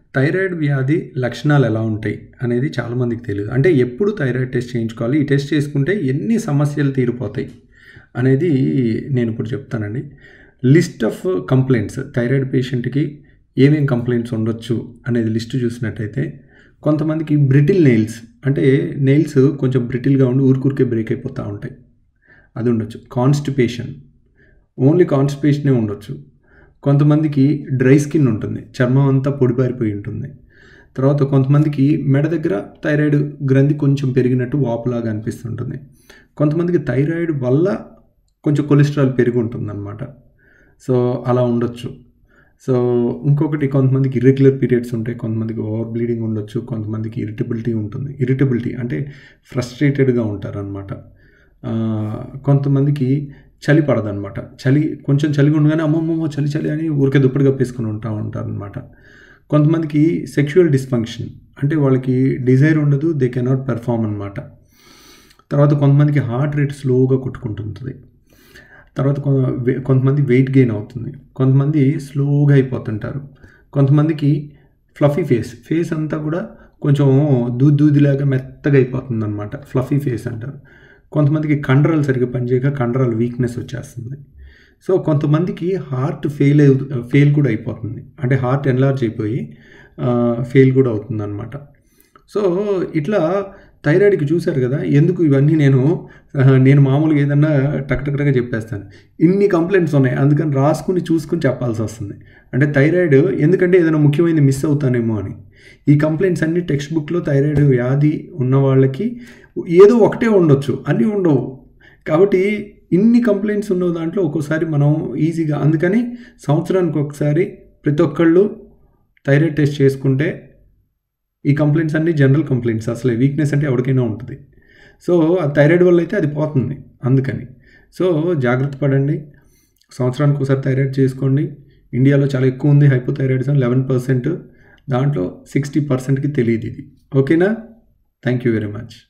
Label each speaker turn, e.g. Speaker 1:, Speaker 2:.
Speaker 1: thyroid వ్యాధి లక్షణాలు ఎలా ఉంటాయి అనేది చాలామందికి తెలియదు అంటే ఎప్పుడు థైరాయిడ్ టెస్ట్ చేయించుకోవాలి ఈ టెస్ట్ చేసుకుంటే ఎన్ని సమస్యలు తీరిపోతాయి అనేది నేను ఇప్పుడు చెప్తానండి లిస్ట్ ఆఫ్ కంప్లైంట్స్ థైరాయిడ్ పేషెంట్కి ఏమేం కంప్లైంట్స్ ఉండొచ్చు అనేది లిస్ట్ చూసినట్టయితే కొంతమందికి బ్రిటిల్ నెయిల్స్ అంటే నెయిల్స్ కొంచెం బ్రిటిల్గా ఉండి ఊరికూరికే బ్రేక్ అయిపోతూ ఉంటాయి అది ఉండొచ్చు కాన్స్టిపేషన్ ఓన్లీ కాన్స్టిపేషనే ఉండొచ్చు కొంతమందికి డ్రై స్కిన్ ఉంటుంది చర్మం అంతా పొడిపారిపోయి ఉంటుంది తర్వాత కొంతమందికి మెడ దగ్గర థైరాయిడ్ గ్రంథి కొంచెం పెరిగినట్టు వాపులాగా అనిపిస్తుంటుంది కొంతమందికి థైరాయిడ్ వల్ల కొంచెం కొలెస్ట్రాల్ పెరిగి ఉంటుందన్నమాట సో అలా ఉండొచ్చు సో ఇంకొకటి కొంతమందికి ఇర్రెగ్యులర్ పీరియడ్స్ ఉంటాయి కొంతమందికి ఓవర్ బ్లీడింగ్ ఉండొచ్చు కొంతమందికి ఇరిటబిలిటీ ఉంటుంది ఇరిటబిలిటీ అంటే ఫ్రస్ట్రేటెడ్గా ఉంటారనమాట కొంతమందికి చలి పడదనమాట చలి కొంచెం చలిగా ఉండగానే అమ్మమ్మమ్మ చలి చలి అని ఊరికే దుప్పటి కప్పేసుకుని ఉంటా ఉంటారనమాట కొంతమందికి సెక్షువల్ డిస్ఫంక్షన్ అంటే వాళ్ళకి డిజైర్ ఉండదు దే కెనాట్ పెర్ఫామ్ అనమాట తర్వాత కొంతమందికి హార్ట్ రేట్ స్లోగా కొట్టుకుంటుంది తర్వాత కొ- వే- కొంతమంది వెయిట్ గెయిన్ అవుతుంది కొంతమంది స్లోగా అయిపోతుంటారు కొంతమందికి ఫ్లఫీ ఫేస్ ఫేస్ అంతా కూడా కొంచెం దూది దూదిలాగా మెత్తగా అయిపోతుంది అనమాట ఫ్లఫీ ఫేస్ అంటారు కొంతమందికి కండరాలు సరిగ్గా పనిచేయక కండరాలు వీక్నెస్ వచ్చేస్తుంది సో కొంతమందికి హార్ట్ ఫెయిల్ అవు ఫెయిల్ కూడా అయిపోతుంది అంటే హార్ట్ ఎన్లార్జ్ అయిపోయి ఫెయిల్ కూడా అవుతుంది అనమాట సో ఇట్లా థైరాయిడ్కి చూశారు కదా ఎందుకు ఇవన్నీ నేను ఆ, నేను మామూలుగా ఏదన్నా టక్టక్టగా చెప్పేస్తాను ఇన్ని కంప్లైంట్స్ ఉన్నాయి అందుకని రాసుకుని చూసుకుని చెప్పాల్సి వస్తుంది అంటే థైరాయిడ్ ఎందుకంటే ఏదైనా ముఖ్యమైనది మిస్ అవుతానేమో అని ఈ కంప్లైంట్స్ అన్ని టెక్స్ట్ బుక్లో థైరాయిడ్ వ్యాధి ఉన్న వాళ్ళకి ఏదో ఒకటే ఉండొచ్చు అన్నీ ఉండవు కాబట్టి ఇన్ని కంప్లైంట్స్ ఉన్న దాంట్లో ఒక్కోసారి మనం ఈజీగా అందుకని సంవత్సరానికి ఒకసారి ప్రతి ఒక్కళ్ళు థైరాయిడ్ టెస్ట్ చేసుకుంటే ఈ కంప్లైంట్స్ అన్ని జనరల్ కంప్లైంట్స్ అసలు వీక్నెస్ అంటే ఎవరికైనా ఉంటుంది సో ఆ థైరాయిడ్ వల్ల అయితే అది పోతుంది అందుకని సో జాగ్రత్త పడండి సంవత్సరానికి ఒకసారి థైరాయిడ్ చేసుకోండి ఇండియాలో చాలా ఎక్కువ ఉంది హైపోథైరాయిడిజం లెవెన్ పర్సెంట్ దాంట్లో సిక్స్టీ పర్సెంట్కి తెలియదు ఇది ఓకేనా థ్యాంక్ యూ వెరీ మచ్